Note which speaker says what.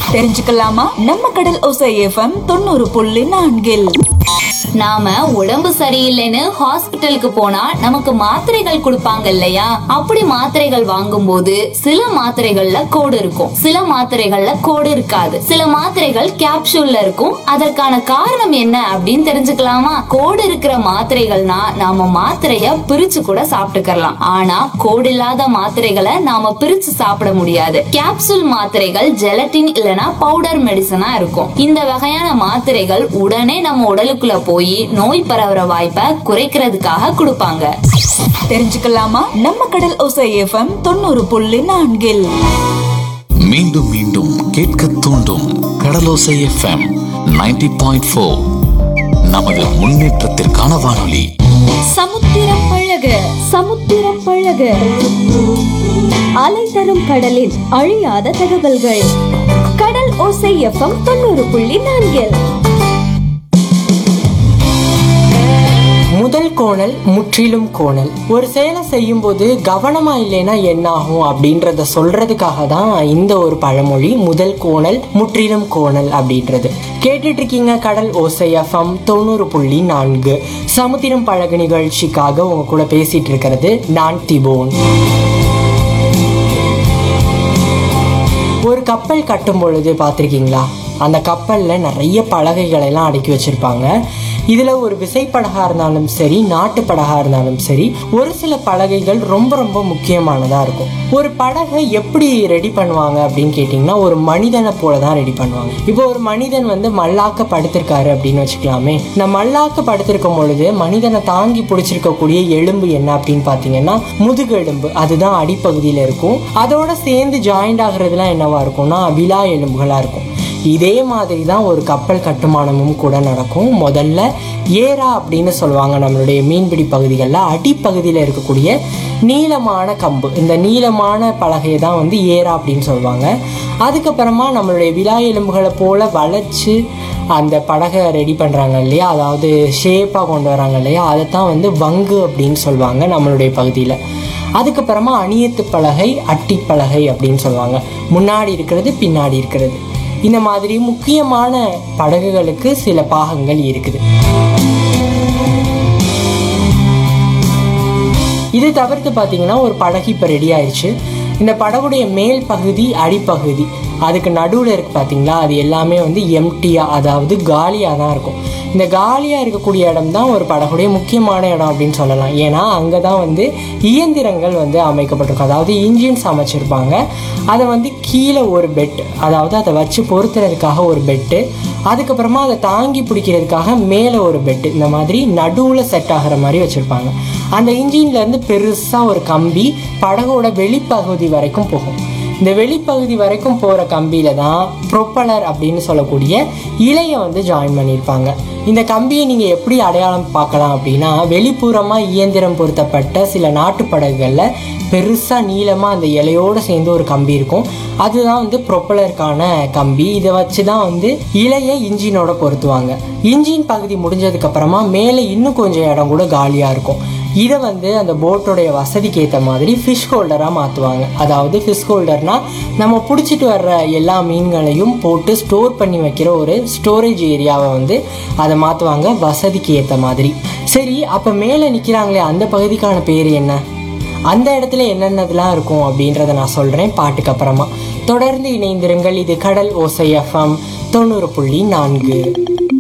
Speaker 1: தெரிஞ்சுக்கலாமா நம்ம கடல் ஓசை எஃப்எம் தொண்ணூறு புள்ளி நான்கில்
Speaker 2: நாம உடம்பு சரியில்லைன்னு ஹாஸ்பிட்டலுக்கு போனா நமக்கு மாத்திரைகள் கொடுப்பாங்க இல்லையா அப்படி மாத்திரைகள் வாங்கும்போது சில மாத்திரைகள்ல கோடு இருக்கும் சில மாத்திரைகள்ல கோடு இருக்காது சில மாத்திரைகள் கேப்சூல்ல இருக்கும் அதற்கான காரணம் என்ன அப்படின்னு தெரிஞ்சுக்கலாமா கோடு இருக்கிற மாத்திரைகள்னா நாம மாத்திரைய பிரிச்சு கூட சாப்பிட்டுக்கலாம் ஆனா கோடு இல்லாத மாத்திரைகளை நாம பிரிச்சு சாப்பிட முடியாது கேப்சூல் மாத்திரைகள் ஜெலட்டின் இல்லனா பவுடர் மெடிசனா இருக்கும் இந்த வகையான மாத்திரைகள் உடனே நம்ம உடலுக்குள்ள போய் நோய் பரவுற வாய்ப்பை குறைக்கிறதுக்காக கொடுப்பாங்க
Speaker 1: தெரிஞ்சுக்கலாமா நம்ம கடல் ஓசை எஃப்எம் தொண்ணூறு புள்ளி நான்கில்
Speaker 3: மீண்டும் மீண்டும் கேட்க தூண்டும் கடலோசை எஃப்எம் 90.4 பாயிண்ட் ஃபோர் நமது முன்னேற்றத்திற்கான வானொலி
Speaker 4: சமுத்திரம் பழக சமுத்திரம் பழக அலை தரும் கடலில் அழியாத தகவல்கள் கடல் ஓசை எஃப்எம் தொண்ணூறு புள்ளி நான்கில்
Speaker 5: முதல் கோணல் முற்றிலும் கோணல் ஒரு செயலை செய்யும்போது கவனமா இல்லைன்னா என்ன ஆகும் அப்படின்றத சொல்றதுக்காக தான் இந்த ஒரு பழமொழி முதல் கோணல் முற்றிலும் கோணல் அப்படின்றது கேட்டுட்டு இருக்கீங்க கடல் ஓசை எஃப்எம் தொண்ணூறு புள்ளி நான்கு சமுத்திரம் பழகு நிகழ்ச்சிக்காக உங்க கூட பேசிட்டு இருக்கிறது நான் திபோன் ஒரு கப்பல் கட்டும் பொழுது பார்த்துருக்கீங்களா அந்த கப்பலில் நிறைய பலகைகளை எல்லாம் அடுக்கி வச்சிருப்பாங்க இதில் ஒரு விசைப்படகா இருந்தாலும் சரி நாட்டு படகா இருந்தாலும் சரி ஒரு சில பலகைகள் ரொம்ப ரொம்ப முக்கியமானதாக இருக்கும் ஒரு படகை எப்படி ரெடி பண்ணுவாங்க அப்படின்னு கேட்டிங்கன்னா ஒரு மனிதனை போல தான் ரெடி பண்ணுவாங்க இப்போ ஒரு மனிதன் வந்து மல்லாக்க படுத்திருக்காரு அப்படின்னு வச்சுக்கலாமே இந்த மல்லாக்க படுத்திருக்கும் பொழுது மனிதனை தாங்கி பிடிச்சிருக்கக்கூடிய எலும்பு என்ன அப்படின்னு பார்த்தீங்கன்னா முதுகெலும்பு அதுதான் அடிப்பகுதியில் இருக்கும் அதோட சேர்ந்து ஜாயிண்ட் ஆகுறதுலாம் என்னவா இருக்கும்னா விலா எலும்புகளாக இருக்கும் இதே மாதிரி தான் ஒரு கப்பல் கட்டுமானமும் கூட நடக்கும் முதல்ல ஏரா அப்படின்னு சொல்லுவாங்க நம்மளுடைய மீன்பிடி பகுதிகளில் அடிப்பகுதியில் இருக்கக்கூடிய நீளமான கம்பு இந்த நீளமான பலகையை தான் வந்து ஏரா அப்படின்னு சொல்லுவாங்க அதுக்கப்புறமா நம்மளுடைய விலா எலும்புகளை போல வளைச்சு அந்த படகை ரெடி பண்ணுறாங்க இல்லையா அதாவது ஷேப்பாக கொண்டு வராங்க இல்லையா அதை தான் வந்து வங்கு அப்படின்னு சொல்லுவாங்க நம்மளுடைய பகுதியில் அதுக்கப்புறமா அணியத்து பலகை அட்டி பலகை அப்படின்னு சொல்லுவாங்க முன்னாடி இருக்கிறது பின்னாடி இருக்கிறது இந்த மாதிரி முக்கியமான படகுகளுக்கு சில பாகங்கள் இருக்குது இது தவிர்த்து பார்த்தீங்கன்னா ஒரு படகு இப்போ ரெடி ஆயிடுச்சு இந்த படகுடைய மேல் பகுதி அடிப்பகுதி அதுக்கு நடுவில் இருக்கு பார்த்தீங்களா அது எல்லாமே வந்து எம்டியாக அதாவது காலியாக தான் இருக்கும் இந்த காலியாக இருக்கக்கூடிய இடம் தான் ஒரு படகுடைய முக்கியமான இடம் அப்படின்னு சொல்லலாம் ஏன்னா அங்கே தான் வந்து இயந்திரங்கள் வந்து அமைக்கப்பட்டிருக்கும் அதாவது இன்ஜின்ஸ் அமைச்சிருப்பாங்க அதை வந்து கீழே ஒரு பெட் அதாவது அதை வச்சு பொருத்துறதுக்காக ஒரு பெட்டு அதுக்கப்புறமா அதை தாங்கி பிடிக்கிறதுக்காக மேலே ஒரு பெட்டு இந்த மாதிரி நடுவில் செட் ஆகிற மாதிரி வச்சுருப்பாங்க அந்த இன்ஜின்லேருந்து பெருசாக ஒரு கம்பி படகோட வெளிப்பகுதி வரைக்கும் போகும் இந்த வெளிப்பகுதி வரைக்கும் போகிற கம்பியில் தான் ப்ரொப்பலர் அப்படின்னு சொல்லக்கூடிய இலையை வந்து ஜாயின் பண்ணியிருப்பாங்க இந்த கம்பியை நீங்கள் எப்படி அடையாளம் பார்க்கலாம் அப்படின்னா வெளிப்புறமாக இயந்திரம் பொருத்தப்பட்ட சில நாட்டு படகுகளில் பெருசாக நீளமாக அந்த இலையோடு சேர்ந்து ஒரு கம்பி இருக்கும் அதுதான் வந்து ப்ரொப்பலருக்கான கம்பி இதை வச்சு தான் வந்து இலையை இன்ஜினோட பொருத்துவாங்க இன்ஜின் பகுதி முடிஞ்சதுக்கு அப்புறமா மேலே இன்னும் கொஞ்சம் இடம் கூட காலியாக இருக்கும் இதை வந்து அந்த போட்டோடைய வசதிக்கு ஏற்ற மாதிரி ஃபிஷ் ஹோல்டராக மாற்றுவாங்க அதாவது ஃபிஷ் ஹோல்டர்னால் நம்ம பிடிச்சிட்டு வர்ற எல்லா மீன்களையும் போட்டு ஸ்டோர் பண்ணி வைக்கிற ஒரு ஸ்டோரேஜ் ஏரியாவை வந்து அதை மாற்றுவாங்க வசதிக்கு ஏற்ற மாதிரி சரி அப்போ மேலே நிற்கிறாங்களே அந்த பகுதிக்கான பேர் என்ன அந்த இடத்துல என்னென்னதெல்லாம் இருக்கும் அப்படின்றத நான் சொல்கிறேன் பாட்டுக்கு அப்புறமா தொடர்ந்து இணைந்திருங்கள் இது கடல் ஓசை எஃப்எம் தொண்ணூறு புள்ளி நான்கு